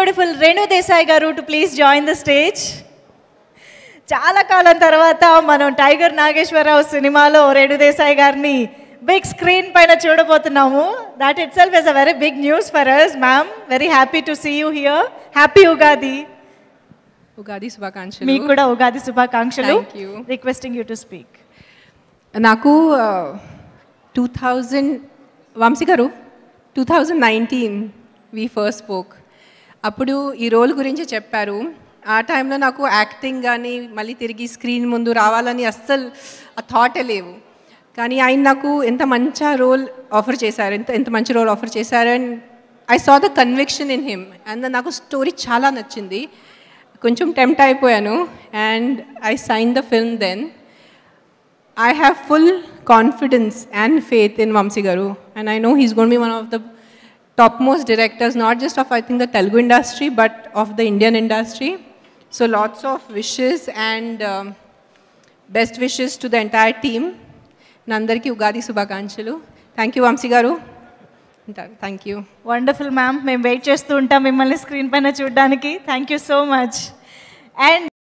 Beautiful Renu Desai garu to please join the stage చాలా కాలం తర్వాత మనం టైగర్ నాగేశ్వరరావు సినిమాలో రేణు దేశాయ్ గారిని బిగ్ స్క్రీన్ పైన చూడబోతున్నాము that itself is a very big news for us ma'am very happy to see you here happy Ugadi Ugadi శుభాకాంక్షలు మీకు కూడా ఉగాది శుభాకాంక్షలు Thank you. Requesting you to speak నాకు two thousand Vamsi garu two thousand nineteen we first spoke అప్పుడు ఈ role గురించి చెప్పారు ఆ టైంలో నాకు యాక్టింగ్ కానీ మళ్ళీ తిరిగి స్క్రీన్ ముందు రావాలని అస్సలు ఆ థాటే లేవు కానీ ఆయన నాకు ఎంత మంచి రోల్ ఆఫర్ చేశారు ఎంత ఎంత మంచి రోల్ ఆఫర్ చేశారు and I saw the conviction in him and నాకు స్టోరీ చాలా నచ్చింది కొంచెం టెంప్ట్ అయిపోయాను and I sign the film then I have full confidence and faith in Vamsi Garu, and I know he's going to be one of the topmost directors, not just of I think the Telugu industry, but of the Indian industry. So lots of wishes and um, best wishes to the entire team. Nandarki Ugadi Subhakanchalu. Thank you, Vamsi Garu. Thank you. Wonderful ma'am మేము wait చేస్తూ ఉంటాం మిమ్మల్ని screen పైన చూడడానికి thank you so much and